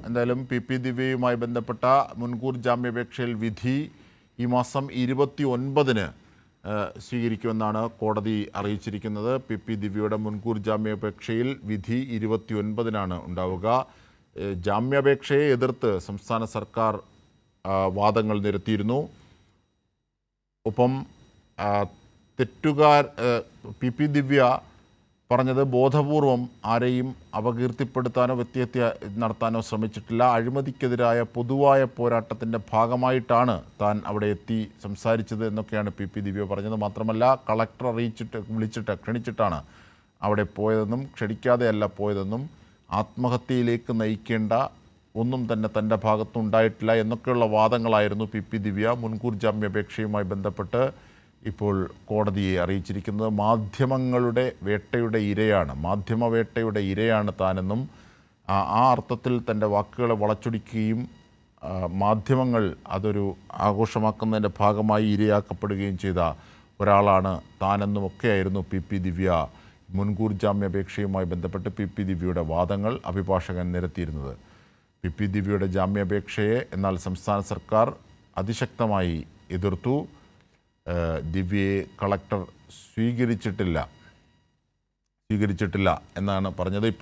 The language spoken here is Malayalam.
എന്തായാലും പി പി ദിവ്യയുമായി ബന്ധപ്പെട്ട മുൻകൂർ ജാമ്യാപേക്ഷയിൽ വിധി ഈ മാസം ഇരുപത്തി ഒൻപതിന് സ്വീകരിക്കുമെന്നാണ് കോടതി അറിയിച്ചിരിക്കുന്നത് പി പി ദിവ്യയുടെ മുൻകൂർ ജാമ്യാപേക്ഷയിൽ വിധി ഇരുപത്തി ഒൻപതിനാണ് ഉണ്ടാവുക ഏഹ് ജാമ്യാപേക്ഷയെ എതിർത്ത് സംസ്ഥാന സർക്കാർ ആ, വാദങ്ങൾ നിരത്തിയിരുന്നു ഒപ്പം ആ, തെറ്റുകാർ ഏഹ്, പി പി ദിവ്യ പറഞ്ഞത് ബോധപൂർവം ആരെയും അപകീർത്തിപ്പെടുത്താനോ വ്യക്തിഹത്യ നടത്താനോ ശ്രമിച്ചിട്ടില്ല അഴിമതിക്കെതിരായ പൊതുവായ പോരാട്ടത്തിൻ്റെ ഭാഗമായിട്ടാണ് താൻ അവിടെ എത്തി സംസാരിച്ചത് എന്നൊക്കെയാണ് പി പി ദിവ്യ പറഞ്ഞത് മാത്രമല്ല കളക്ടർ അറിയിച്ചിട്ട് വിളിച്ചിട്ട് ക്ഷണിച്ചിട്ടാണ് അവിടെ പോയതെന്നും ക്ഷണിക്കാതെയല്ല പോയതെന്നും ആത്മഹത്യയിലേക്ക് നയിക്കേണ്ട ഒന്നും തന്നെ തൻ്റെ ഭാഗത്തുണ്ടായിട്ടില്ല എന്നൊക്കെയുള്ള വാദങ്ങളായിരുന്നു പി പി ദിവ്യ മുൻകൂർ ജാമ്യാപേക്ഷയുമായി ബന്ധപ്പെട്ട് ഇപ്പോൾ കോടതിയെ അറിയിച്ചിരിക്കുന്നത് മാധ്യമങ്ങളുടെ വേട്ടയുടെ ഇരയാണ് മാധ്യമ വേട്ടയുടെ ഇരയാണ് താനെന്നും ആ ആ അർത്ഥത്തിൽ തൻ്റെ വാക്കുകളെ വളച്ചൊടിക്കുകയും ആ, മാധ്യമങ്ങൾ അതൊരു ആഘോഷമാക്കുന്നതിൻ്റെ ഭാഗമായി ഇരയാക്കപ്പെടുകയും ചെയ്ത ഒരാളാണ് താനെന്നുമൊക്കെയായിരുന്നു പി പി ദിവ്യ മുൻകൂർ ജാമ്യാപേക്ഷയുമായി ബന്ധപ്പെട്ട് പി പി ദിവ്യയുടെ വാദങ്ങൾ അഭിഭാഷകൻ നിരത്തിയിരുന്നത് പി പി ദിവ്യയുടെ ജാമ്യാപേക്ഷയെ എന്നാൽ സംസ്ഥാന സർക്കാർ അതിശക്തമായി എതിർത്തു ഏഹ് ദിവ്യയെ കളക്ടർ സ്വീകരിച്ചിട്ടില്ല സ്വീകരിച്ചിട്ടില്ല എന്നാണ് പറഞ്ഞത്